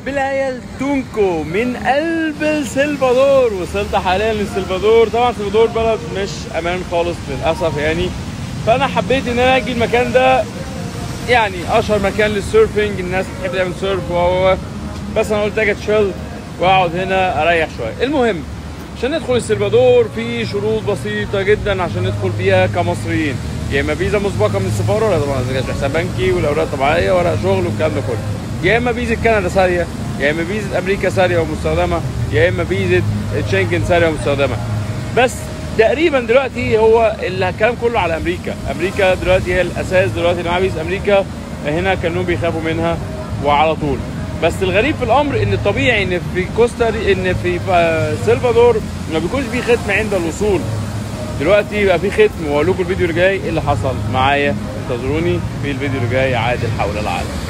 بالعيال تونكو من قلب السلفادور وصلت حاليا للسلفادور طبعا السلفادور بلد مش امان خالص للاسف يعني فانا حبيت ان انا اجي المكان ده يعني اشهر مكان للسيرفنج الناس بتحب تعمل سيرف و بس انا قلت اجي اتشيل واقعد هنا اريح شويه المهم عشان ندخل السلفادور في شروط بسيطه جدا عشان ندخل بيها كمصريين يا اما فيزا مسبقه من السفاره ولا طبعا اذا حساب بنكي والاوراق الطبيعيه ورق شغل والكلام ده كله يا اما فيزا كندا ساريه يا اما فيزا امريكا ساريه ومستخدمه يا اما فيزا شنجن ساريه ومستخدمه بس تقريبا دلوقتي هو الكلام كله على امريكا امريكا دلوقتي هي الاساس دلوقتي اللي معاه فيزا امريكا هنا كانوا بيخافوا منها وعلى طول بس الغريب في الامر ان الطبيعي ان في كوستا ان في سلفادور ما بيكونش في ختم عند الوصول دلوقتي بقى في ختم واقول لكم الفيديو اللي جاي ايه اللي حصل معايا انتظروني في الفيديو اللي جاي عادل حول العالم